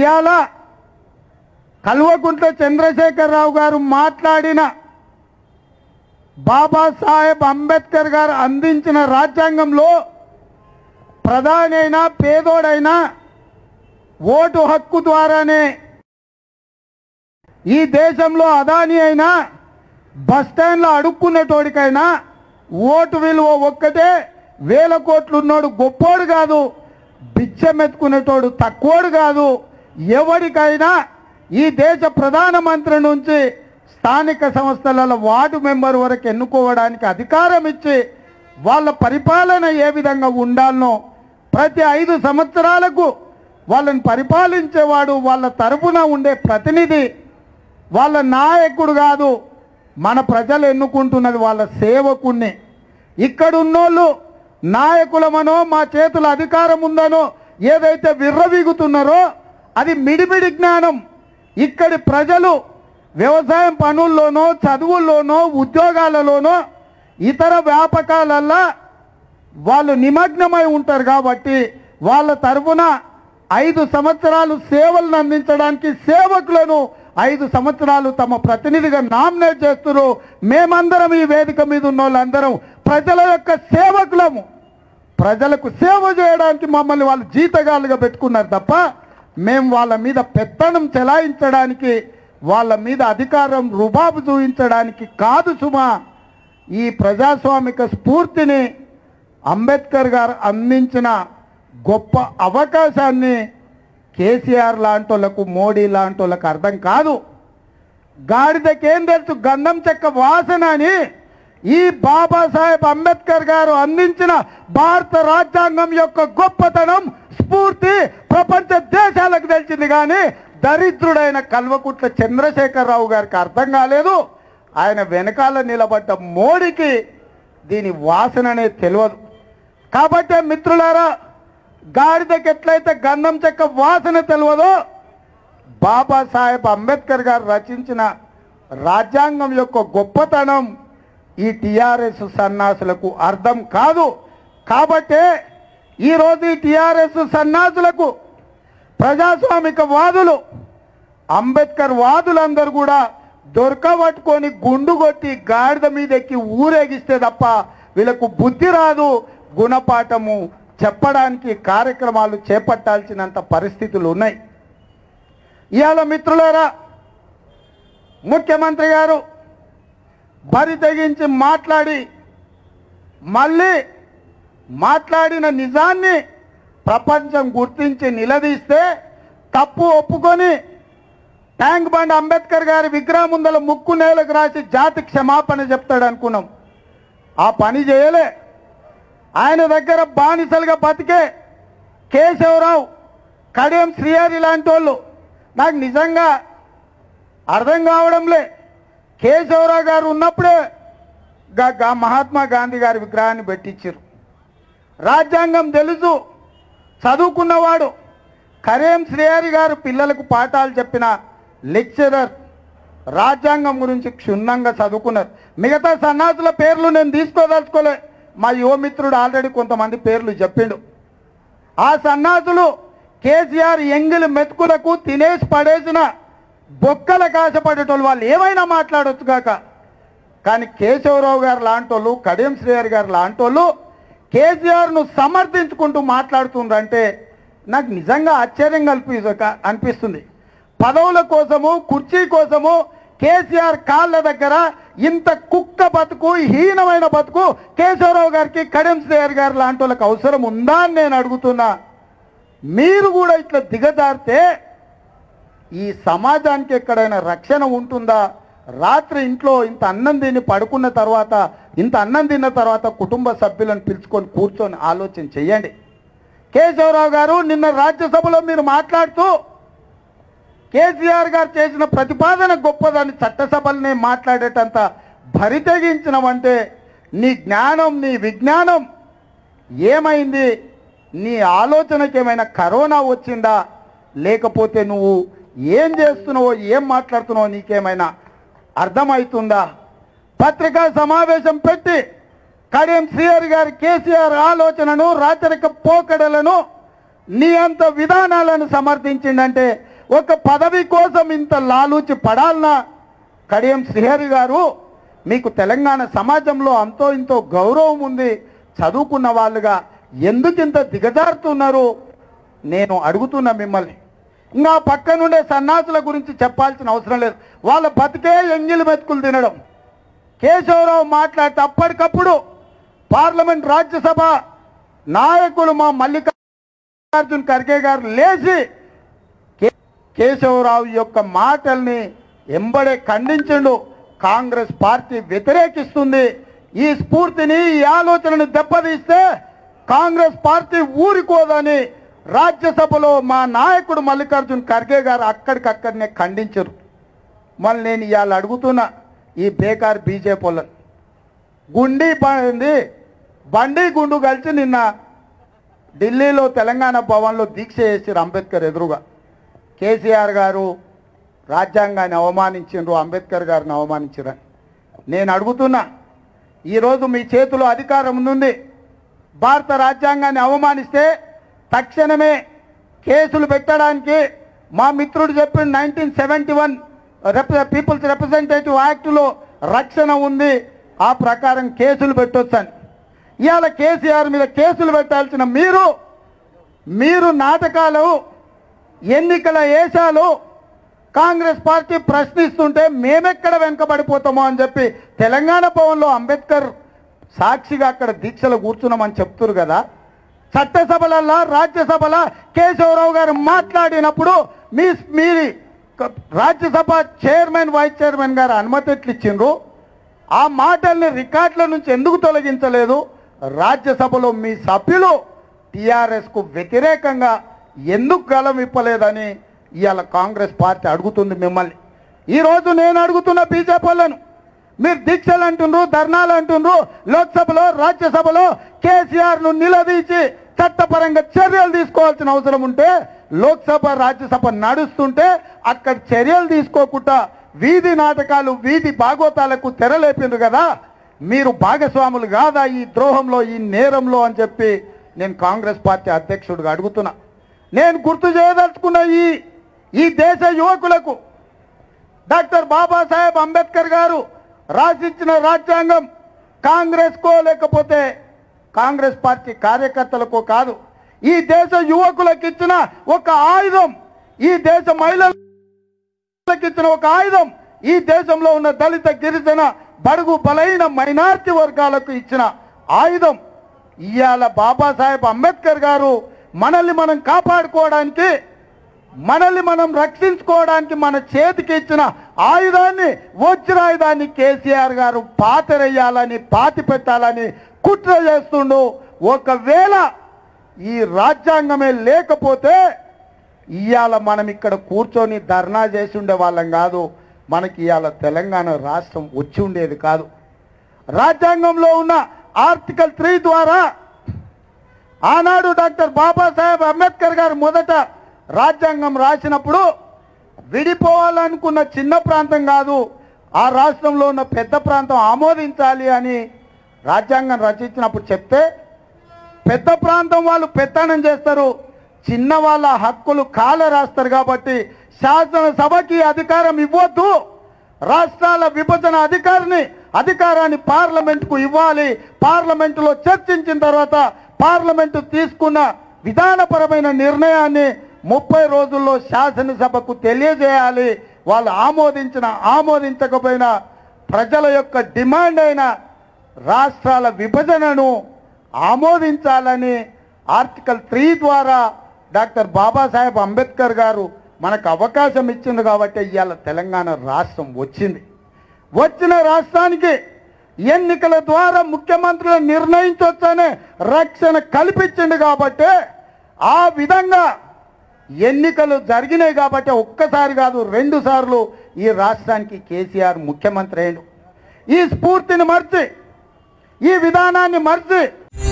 ఇవాళ కల్వకుంట్ల చంద్రశేఖరరావు గారు మాట్లాడిన బాబాసాహెబ్ అంబేద్కర్ గారు అందించిన రాజ్యాంగంలో ప్రధాని అయినా పేదోడైనా ఓటు హక్కు ద్వారానే ఈ దేశంలో అదాని అయినా బస్ స్టాండ్లో అడుక్కునేటోడికైనా ఓటు విలువ ఒక్కటే వేల కోట్లు ఉన్నోడు గొప్పోడు కాదు బిచ్చమెత్తుకునేటోడు తక్కువడు కాదు ఎవరికైనా ఈ దేశ ప్రధానమంత్రి నుంచి స్థానిక సంస్థల వార్డు మెంబర్ వరకు ఎన్నుకోవడానికి అధికారం ఇచ్చి వాళ్ళ పరిపాలన ఏ విధంగా ఉండాలనో ప్రతి ఐదు సంవత్సరాలకు వాళ్ళని పరిపాలించేవాడు వాళ్ళ తరపున ఉండే ప్రతినిధి వాళ్ళ నాయకుడు కాదు మన ప్రజలు ఎన్నుకుంటున్నది వాళ్ళ సేవకుణ్ణి ఇక్కడున్నోళ్ళు నాయకులమనో మా చేతుల అధికారం ఉందనో ఏదైతే విర్రవీగుతున్నారో అది మిడిమిడి జ్ఞానం ఇక్కడి ప్రజలు వ్యవసాయం పనుల్లోనో చదువుల్లోనో ఉద్యోగాలలోనో ఇతర వ్యాపకాలల్లో వాళ్ళు నిమగ్నమై ఉంటారు కాబట్టి వాళ్ళ తరఫున ఐదు సంవత్సరాలు సేవలను అందించడానికి సేవకులను ఐదు సంవత్సరాలు తమ ప్రతినిధిగా నామినేట్ చేస్తున్నారు మేమందరం ఈ వేదిక మీద ఉన్న వాళ్ళందరం ప్రజల యొక్క సేవకులము ప్రజలకు సేవ చేయడానికి మమ్మల్ని వాళ్ళు జీతగాలుగా పెట్టుకున్నారు తప్ప మేము వాళ్ళ మీద పెత్తనం చెలాయించడానికి వాళ్ళ మీద అధికారం రుబాబు చూపించడానికి కాదు సుమా ఈ ప్రజాస్వామిక స్ఫూర్తిని అంబేద్కర్ గారు అందించిన గొప్ప అవకాశాన్ని కేసీఆర్ లాంటోళ్లకు మోడీ లాంటోళ్ళకు అర్థం కాదు గాడిదకేం తెలుసు గంధం చెక్క వాసన అని ఈ బాబాసాహెబ్ అంబేద్కర్ గారు అందించిన భారత రాజ్యాంగం యొక్క గొప్పతనం స్ఫూర్తి ప్రపంచ దేశాలకు తెలిసింది కానీ దరిద్రుడైన కల్వకుట్ల చంద్రశేఖరరావు గారికి అర్థం కాలేదు ఆయన వెనకాల నిలబడ్డ మోడీకి దీని వాసననే తెలియదు కాబట్టి మిత్రులారా గాడిదకి ఎట్లయితే గంధం చెక్క వాసన తెలియదో బాబాసాహెబ్ అంబేద్కర్ గారు రచించిన రాజ్యాంగం యొక్క గొప్పతనం ఈ టిఆర్ఎస్ సన్నాసులకు అర్థం కాదు కాబట్టే ఈరోజు ఈ టిఆర్ఎస్ సన్నాసులకు ప్రజాస్వామిక వాదులు అంబేద్కర్ వాదులందరూ కూడా దొరకబట్టుకొని గుండు కొట్టి గాడిద మీద ఎక్కి ఊరేగిస్తే తప్ప వీళ్ళకు బుద్ధి రాదు గుణపాఠము చెప్పడానికి కార్యక్రమాలు చేపట్టాల్సినంత పరిస్థితులు ఉన్నాయి ఇవాళ మిత్రులారా ముఖ్యమంత్రి గారు బరి తెగించి మాట్లాడి మళ్ళీ మాట్లాడిన నిజాన్ని ప్రపంచం గుర్తించి నిలదీస్తే తప్పు ఒప్పుకొని ట్యాంక్ బండ్ అంబేద్కర్ గారి విగ్రహం ముందల ముక్కు నేలకు రాసి జాతి క్షమాపణ చెప్తాడు అనుకున్నాం ఆ పని చేయలే ఆయన దగ్గర బానిసలుగా బతికే కేశవరావు కడియం శ్రీహరి లాంటి వాళ్ళు నాకు నిజంగా అర్థం కావడంలే కేశవరావు గారు ఉన్నప్పుడే గా- గా మహాత్మా గాంధీ గారి విగ్రహాన్ని పెట్టించారు రాజ్యాంగం తెలుసు చదువుకున్నవాడు కరేం శ్రీహరి గారు పిల్లలకు పాఠాలు చెప్పిన లెక్చరర్ రాజ్యాంగం గురించి క్షుణ్ణంగా చదువుకున్నారు మిగతా సన్నాసుల పేర్లు నేను తీసుకోదలుచుకోలే మా యువమిత్రుడు ఆల్రెడీ కొంతమంది పేర్లు చెప్పిండు ఆ సన్నాసులు కేసీఆర్ ఎంగిలి మెతుకులకు తినేసి పడేసిన బొక్కల కాశపడేటోళ్ళు వాళ్ళు ఏమైనా మాట్లాడొచ్చు కాక కానీ కేశవరావు గారు లాంటోళ్ళు కడియం శ్రీహరి గారు లాంటోళ్ళు కేసీఆర్ను సమర్థించుకుంటూ మాట్లాడుతుండ్రంటే నాకు నిజంగా ఆశ్చర్యం కల్పి అనిపిస్తుంది పదవుల కోసము కుర్చీ కోసము కేసీఆర్ కాళ్ళ దగ్గర ఇంత కుక్క బతుకు హీనమైన బతుకు కేశవరావు గారికి కడియం శ్రీహరి గారు లాంటి వాళ్ళకి అవసరం ఉందా అని నేను అడుగుతున్నా మీరు కూడా ఇట్లా దిగజారితే ఈ సమాజానికి ఎక్కడైనా రక్షణ ఉంటుందా రాత్రి ఇంట్లో ఇంత అన్నం తిని పడుకున్న తర్వాత ఇంత అన్నం తిన్న తర్వాత కుటుంబ సభ్యులను పిలుచుకొని కూర్చొని ఆలోచన చెయ్యండి కేశవరావు గారు నిన్న రాజ్యసభలో మీరు మాట్లాడుతూ కేసీఆర్ గారు చేసిన ప్రతిపాదన గొప్పదని చట్టసభలనే మాట్లాడేటంత భరి తెగించినవంటే నీ జ్ఞానం నీ విజ్ఞానం ఏమైంది నీ ఆలోచనకి ఏమైనా కరోనా వచ్చిందా లేకపోతే నువ్వు ఏం చేస్తున్నావో ఏం మాట్లాడుతున్నావో నీకేమైనా అర్థమవుతుందా పత్రికా సమావేశం పెట్టి కడియం శ్రీహరి గారి కేసీఆర్ ఆలోచనను రాచరిక పోకడలను నీ అంత విధానాలను సమర్థించిండంటే ఒక పదవి కోసం ఇంత లాలూచి పడాలనా కడియం శ్రీహరి గారు మీకు తెలంగాణ సమాజంలో అంతో ఇంతో గౌరవం ఉంది చదువుకున్న వాళ్ళుగా ఎందుకు ఇంత దిగజారుతున్నారు నేను అడుగుతున్నా మిమ్మల్ని ఇంకా పక్క నుండే సన్నాసుల గురించి చెప్పాల్సిన అవసరం లేదు వాళ్ళ బతికే ఎంగిలి మెతుకులు తినడం కేశవరావు మాట్లాడితే అప్పటికప్పుడు పార్లమెంట్ రాజ్యసభ నాయకులు మా మల్లికార్జున్ ఖర్గే గారు లేచి కే- కేశవరావు యొక్క మాటల్ని ఎంబడే ఖండించిండు కాంగ్రెస్ పార్టీ వ్యతిరేకిస్తుంది ఈ స్ఫూర్తిని ఈ ఆలోచనను దెబ్బతీస్తే కాంగ్రెస్ పార్టీ ఊరికోదని రాజ్యసభలో మా నాయకుడు మల్లికార్జున్ ఖర్గే గారు అక్కడికక్కడనే ఖండించరు మళ్ళీ నేను ఇవాళ అడుగుతున్నా ఈ బేకార్ బీజేపీ వాళ్ళని గుండి బండి బండి గుండు కలిసి నిన్న ఢిల్లీలో తెలంగాణ భవన్లో దీక్ష చేసారు అంబేద్కర్ ఎదురుగా కేసీఆర్ గారు రాజ్యాంగాన్ని అవమానించిండ్రు అంబేద్కర్ గారిని అవమానించారని నేను అడుగుతున్నా ఈరోజు మీ చేతిలో అధికారం ఉంది భారత రాజ్యాంగాన్ని అవమానిస్తే తక్షణమే కేసులు పెట్టడానికి మా మిత్రుడు చెప్పిన nineteen seventy one people's representative యాక్ట్లో రక్షణ ఉంది ఆ ప్రకారం కేసులు పెట్టొచ్చని ఇవాళ కేసీఆర్ మీద కేసులు పెట్టాల్సిన మీరు మీరు నాటకాలు ఎన్నికల ఏషాలు కాంగ్రెస్ పార్టీ ప్రశ్నిస్తుంటే మేమెక్కడ వెనుకబడిపోతామో అని చెప్పి తెలంగాణ భవన్లో అంబేద్కర్ సాక్షిగా అక్కడ దీక్షలు కూర్చున్నామని చెప్తున్నారు కదా చట్టసభలల్లా రాజ్యసభల కేశవరావు గారు మాట్లాడినప్పుడు మీ మీరి రాజ్యసభ చైర్మన్ వైస్ చైర్మన్ గారు అనుమతి ఎట్లు ఇచ్చిండ్రు ఆ మాటల్ని రికార్డుల నుంచి ఎందుకు తొలగించలేదు రాజ్యసభలో మీ సభ్యులు టీఆర్ఎస్కు వ్యతిరేకంగా ఎందుకు గలం ఇప్పలేదని ఇవాళ కాంగ్రెస్ పార్టీ అడుగుతుంది మిమ్మల్ని ఈరోజు నేను అడుగుతున్న బీజేపీ వాళ్ళను మీరు దీక్షలు అంటుండ్రు ధర్నాలు అంటుండ్రు లోక్సభలో రాజ్యసభలో కేసీఆర్ ను నిలదీసి చట్టపరంగా చర్యలు తీసుకోవాల్సిన అవసరం ఉంటే లోక్సభ రాజ్యసభ నడుస్తుంటే అక్కడ చర్యలు తీసుకోకుండా వీధి నాటకాలు వీధి భాగోతాలకు తెరలేపిండ్రు కదా మీరు భాగస్వాములు కాదా ఈ ద్రోహంలో ఈ నేరంలో అని చెప్పి నేను కాంగ్రెస్ పార్టీ అధ్యక్షుడిగా అడుగుతున్నా నేను గుర్తు చేయదలుచుకున్న ఈ ఈ దేశ యువకులకు డాక్టర్ బాబాసాహెబ్ అంబేద్కర్ గారు రాసిచ్చిన రాజ్యాంగం కాంగ్రెస్ కో లేకపోతే కాంగ్రెస్ పార్టీ కార్యకర్తలకో కాదు ఈ దేశ యువకులకు ఇచ్చిన ఒక ఆయుధం ఈ దేశ మహిళలకు ఇచ్చిన ఒక ఆయుధం ఈ దేశంలో ఉన్న దళిత గిరిజన బడుగు బలైన మైనార్టీ వర్గాలకు ఇచ్చిన ఆయుధం ఇవాళ బాబాసాహెబ్ అంబేద్కర్ గారు మనల్ని మనం కాపాడుకోవడానికి మనల్ని మనం రక్షించుకోవడానికి మన చేతికి ఇచ్చిన ఆయుధాన్ని వజ్రాయుధాన్ని కేసీఆర్ గారు పాతరేయాలని పాతి పెట్టాలని కుట్ర చేస్తుండు ఒకవేళ ఈ రాజ్యాంగమే లేకపోతే ఇవాళ మనం ఇక్కడ కూర్చొని ధర్నా చేసి ఉండే వాళ్ళం కాదు మనకి ఇవాళ తెలంగాణ రాష్ట్రం వచ్చి ఉండేది కాదు రాజ్యాంగంలో ఉన్న ఆర్టికల్ త్రీ ద్వారా ఆనాడు డాక్టర్ బాబాసాహెబ్ అంబేద్కర్ గారు మొదట రాజ్యాంగం రాసినప్పుడు విడిపోవాలనుకున్న చిన్న ప్రాంతం కాదు ఆ రాష్ట్రంలో ఉన్న పెద్ద ప్రాంతం ఆమోదించాలి అని రాజ్యాంగం రచించినప్పుడు చెప్తే పెద్ద ప్రాంతం వాళ్ళు పెత్తనం చేస్తారు చిన్న వాళ్ళ హక్కులు కాల రాస్తారు కాబట్టి శాసనసభకి అధికారం ఇవ్వద్దు రాష్ట్రాల విభజన అధికారిని అధికారాన్ని పార్లమెంటుకు ఇవ్వాలి పార్లమెంటులో చర్చించిన తర్వాత పార్లమెంటు తీసుకున్న విధానపరమైన నిర్ణయాన్ని ముప్పై రోజుల్లో శాసనసభకు తెలియజేయాలి వాళ్ళు ఆమోదించిన ఆమోదించకపోయినా ప్రజల యొక్క డిమాండ్ అయిన రాష్ట్రాల విభజనను ఆమోదించాలని ఆర్టికల్ త్రీ ద్వారా డాక్టర్ బాబాసాహెబ్ అంబేద్కర్ గారు మనకు అవకాశం ఇచ్చింది కాబట్టి ఇవాళ తెలంగాణ రాష్ట్రం వచ్చింది వచ్చిన రాష్ట్రానికి ఎన్నికల ద్వారా ముఖ్యమంత్రులు నిర్ణయించవచ్చనే రక్షణ కల్పించింది కాబట్టి ఆ విధంగా ఎన్నికలు జరిగినాయి కాబట్టి ఒక్కసారి కాదు రెండు సార్లు ఈ రాష్ట్రానికి కేసీఆర్ ముఖ్యమంత్రి అయ్యాడు ఈ స్ఫూర్తిని మర్చి ఈ విధానాన్ని మర్చి